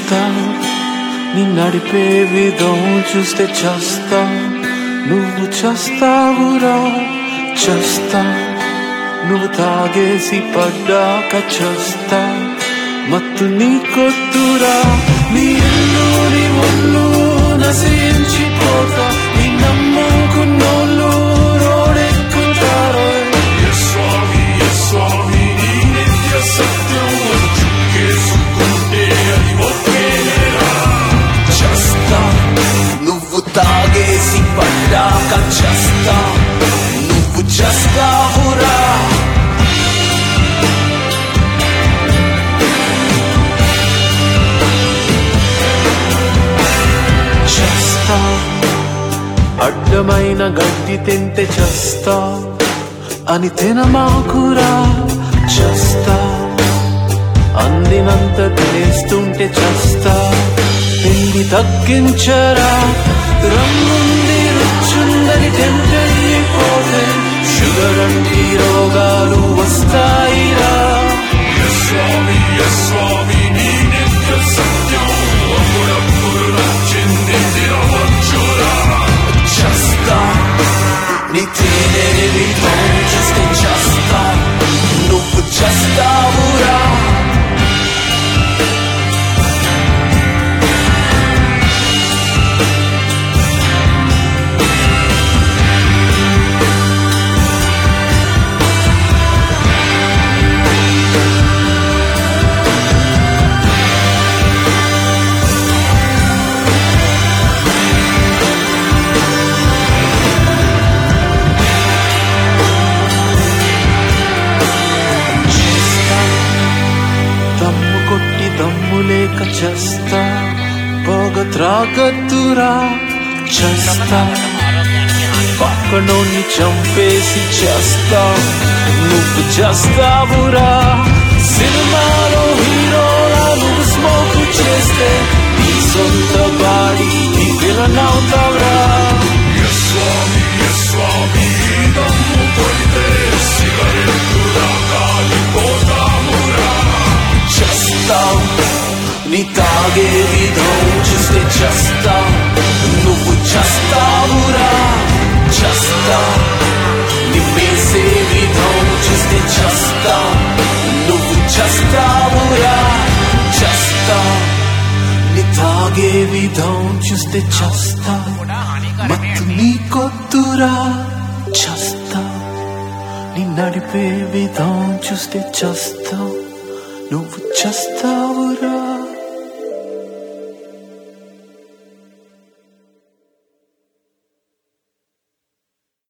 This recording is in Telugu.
చస్తా నీ నడిపే విధం చూస్తే చస్తా నువ్వు చస్తావురా చస్తా నువ్వు తాగేసి పడ్డాక చస్తా మత్తు నీ కొద్దురా నీ ఇల్లు నీ ఒళ్ళు నశించిపోతా నీ నమ్ముకున్నోళ్ళు రోడెక్కుతారో స్వామి స్వామి నీ నిత్య సత్యం చుక్కేసుకుంటే అది ఒకేరా చస్తా నువ్వు తాగేసి పడ్డాక చస్తా నువ్వు చస్తావురా చస్తా అడ్డమైన గడ్డి తింటే చస్తా అని తినమాకురా చస్తా అందినంత తినేస్తుంటే చస్తా పిండి తగ్గించరా రంగుంది రుచుందని టెంపైపోతే షుగర్ అంటి రోగాలు వస్తాయిరా స్వామి స్వామి నీ నిత్య సత్యం అప్పుడప్పుడు నచ్చింది తినవచ్చురా చస్తా నీ తేనె విధం చూస్తే చస్తా నువ్వు చస్తావురా చేస్తా దమ్ము కొట్టి దమ్ము లేక చేస్తా పొగ త్రాగద్దురా చేస్తా పక్కనోని చంపేసి చేస్తా నువ్వు చేస్తావురా సినిమాలో హీరోలా నువ్వు స్మోక్ చేస్తే నీ సొంత బాడీ విలన్ అవుతావురా స్వామి స్వామి దమ్ము కొడితే సిగరెట్టులా కాలిపోతామురా చస్తా నీ తాగే విధం చూస్తే చస్తా నువ్వు చస్తావురా చస్తా నీ వేసే విధం చూస్తే చస్తా నువ్వు చస్తావురా చస్తా నీ తాగే విధం చూస్తే చస్తా మత్తు నీ కొద్దురా చస్తా నీ నడిపే విధం చూస్తే చస్తా నువ్వు చస్తావురా